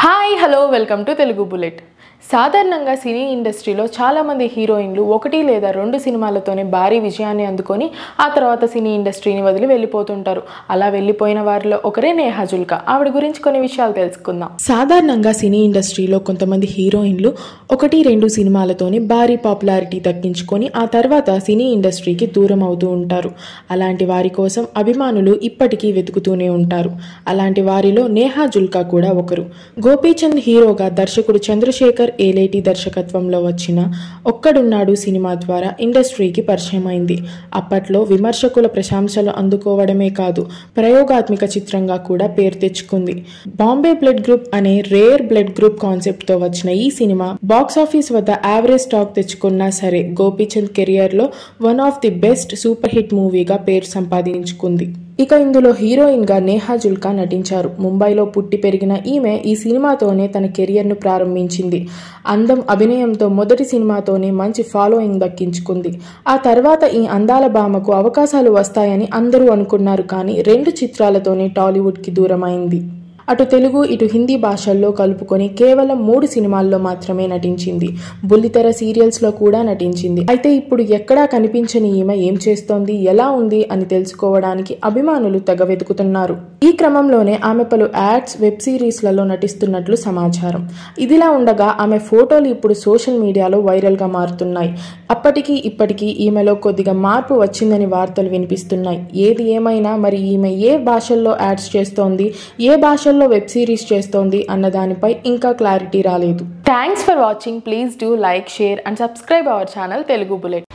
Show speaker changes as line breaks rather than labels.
hi hello welcome to Telugu bullet సాధారణంగా cine ఇండస్ట్రీలో చాలామంది హీరోయిన్లు ఒకటి లేదా రెండు సినిమాలతోనే భారీ విజయాన్ని అందుకొని ఆ తర్వాత సినీ ఇండస్ట్రీని వదిలి వెళ్ళిపోతుంటారు అలా వెళ్ళిపోయిన వారిలో ఒకరే నేహా జుల్కా ఆవిడ గురించి కొన్ని విషయాలు తెలుసుకుందాం సాధారణంగా సినీ ఇండస్ట్రీలో కొంతమంది హీరోయిన్లు ఒకటి రెండు సినిమాలతోనే భారీ పాపులారిటీ దక్కించుకొని ఆ తర్వాత సినీ ఇండస్ట్రీకి దూరం అవుతూ ఉంటారు అలాంటి వారి కోసం అభిమానులు ఇప్పటికీ వెతుకుతూనే ఉంటారు అలాంటి వారిలో నేహా జుల్కా కూడా ఒకరు గోపీచంద్ హీరోగా దర్శకుడు చంద్రశేఖర్ ఏలేటి దర్శకత్వంలో వచ్చిన ఒక్కడున్నాడు సినిమా ద్వారా ఇండస్ట్రీకి పరిచయం అయింది అప్పట్లో విమర్శకుల ప్రశంసలు అందుకోవడమే కాదు ప్రయోగాత్మక చిత్రంగా కూడా పేరు తెచ్చుకుంది బాంబే బ్లడ్ గ్రూప్ అనే రేర్ బ్లడ్ గ్రూప్ కాన్సెప్ట్తో వచ్చిన ఈ సినిమా బాక్స్ ఆఫీస్ వద్ద యావరేజ్ స్టాక్ తెచ్చుకున్నా సరే గోపీచంద్ కెరియర్లో one of the best super hit మూవీగా పేరు సంపాదించుకుంది ఇక ఇందులో హీరోయిన్ గా నేహా జుల్కా నటించారు ముంబైలో పుట్టి పెరిగిన ఈమె ఈ సినిమాతోనే తన కెరియర్ను ప్రారంభించింది అందం అభినయంతో మొదటి సినిమాతోనే మంచి ఫాలోయింగ్ దక్కించుకుంది ఆ తర్వాత ఈ అందాల భామకు అవకాశాలు వస్తాయని అందరూ అనుకున్నారు కానీ రెండు చిత్రాలతోనే టాలీవుడ్కి దూరమైంది అటు తెలుగు ఇటు హిందీ భాషల్లో కలుపుకొని కేవలం మూడు సినిమాల్లో మాత్రమే నటించింది బుల్లితెర సీరియల్స్లో కూడా నటించింది అయితే ఇప్పుడు ఎక్కడా కనిపించని ఈమె ఏం చేస్తోంది ఎలా ఉంది అని తెలుసుకోవడానికి అభిమానులు తెగ వెతుకుతున్నారు ఈ క్రమంలోనే ఆమె పలు యాడ్స్ వెబ్ సిరీస్లలో నటిస్తున్నట్లు సమాచారం ఇదిలా ఉండగా ఆమె ఫోటోలు ఇప్పుడు సోషల్ మీడియాలో వైరల్గా మారుతున్నాయి అప్పటికి ఇప్పటికీ ఈమెలో కొద్దిగా మార్పు వచ్చిందని వార్తలు వినిపిస్తున్నాయి ఏది ఏమైనా మరి ఈమె ఏ భాషల్లో యాడ్స్ చేస్తోంది ఏ భాషల్లో వెబ్ సిరీస్ చేస్తోంది అన్న దానిపై ఇంకా క్లారిటీ రాలేదు thanks for watching please do like share and subscribe our channel Telugu bullet